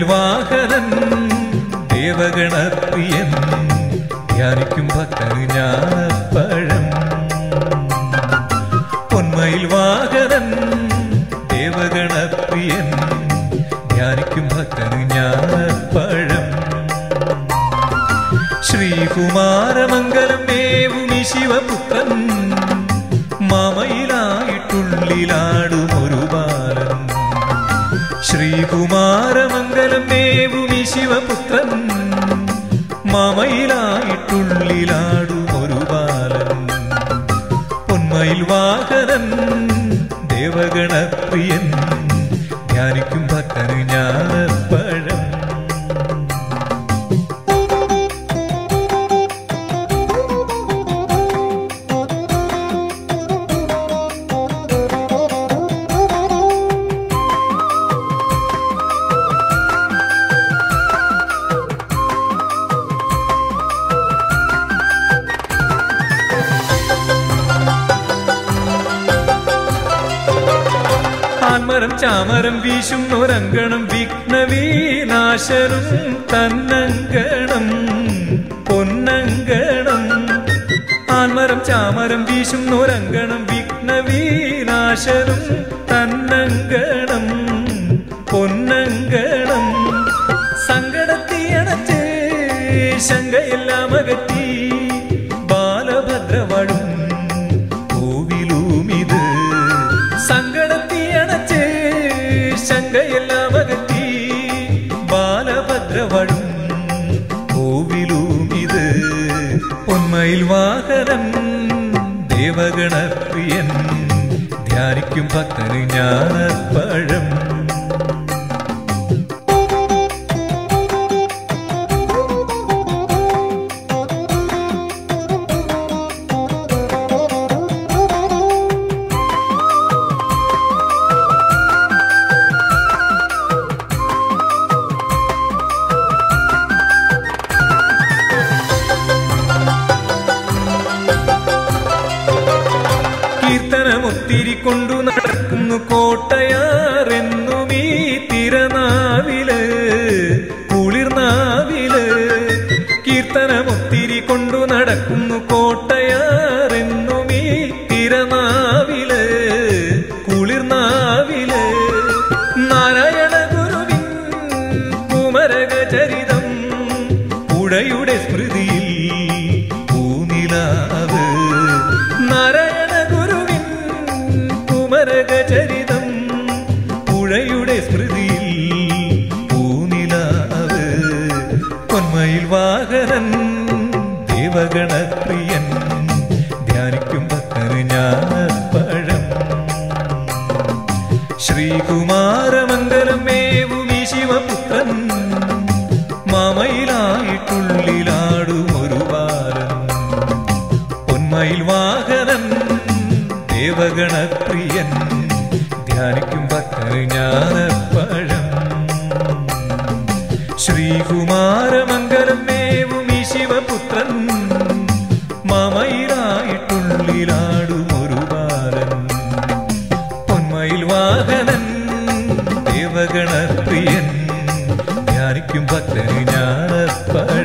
വാഹനൻ ദേവഗണപ്രിയൻ ധ്യാനിക്കും ഭക്തന് ജ്ഞാനപ്പഴം പൊന്മയിൽ വാഹനൻ ദേവഗണപ്രിയൻ ധ്യാനിക്കും ഭക്തന് ജ്ഞാനപ്പഴം ശ്രീകുമാരമംഗലം ദേവുമി ശിവപുത്രൻ മാമയിലായിട്ടുള്ളിലാടും ഒരു ബാലൻ ശ്രീകുമാരമംഗലം ദേവുമി ശിവപുത്രൻ മാമയിലായിട്ടുള്ളിലാടും ഒരു ബാലൻ പൊന്മയിൽ വാഹനൻ ദേവഗണപ്രിയൻ ധ്യാനിക്കും ഭക്തന് ജ്ഞാനപ്പഴം ആൽമരം ചാമരം വീശുന്നൊരങ്കണം വിഘ്നവീനാശനും തന്നങ്കണം പൊന്നങ്കണം ആൽമരം ചാമരം വീശുന്നൊരങ്കണം വിഘ്നവീനാശനും തന്നങ്കണം പൊന്നങ്കണം സങ്കടത്തിയണച്ച് ശങ്കയെല്ലാം അകറ്റി ബാലഭദ്രവളും കോവിലുമിത് സങ്കടത്തിയണച്ച് ശങ്കയെല്ലാം അകറ്റി ബാലഭദ്രവളും കോവിലുമിത് പൊന്മയിൽ വാഹനം ദേവഗണപ്രിയൻ ധ്യാനിക്കും ഭക്തന് ജ്ഞാനപ്പഴം കീർത്തനമൊത്തിരി കൊണ്ടു നടക്കുന്നു കോട്ടയാറെന്നും ഈ തിരനാവില് കുളിർനാവില് കീർത്തനമൊത്തിരി കൊണ്ടു നടക്കുന്നു കോട്ടയാറെന്നും ഈ തിരനാവില് കുളിർനാവില് നാരായണ ഗുരുവിൻ കുമരകചരിതം പുഴയുടെ സ്മൃതിയിൽ പൂനിലാവ് നാരായണ ഗുരുവിൻ കുമരകചരിതം പുഴയുടെ സ്മൃതിയിൽ പൂനിലാവ് പൊന്മയിൽ വാഹനൻ ദേവഗണപ്രിയൻ ധ്യാനിക്കും ഭക്തന് ജ്ഞാനപ്പഴം ശ്രീകുമാരമംഗലം മേവുമി ശിവപുത്രൻ മാമയിലായിട്ടുള്ളിലാടും ഒരു ബാലൻ പൊന്മയിൽ വാഹനൻ ദേവഗണപ്രിയൻ ധ്യാനിക്കും ഭക്തന് ജ്ഞാനപ്പഴം ശ്രീകുമാരമംഗലം മേവുമി ശിവപുത്രൻ മാമയിലായിട്ടുള്ളിലാടും ഒരു ബാലൻ പൊന്മയിൽ വാഹനൻ ദേവഗണപ്രിയൻ ധ്യാനിക്കും ഭക്തന് ജ്ഞാനപ്പഴം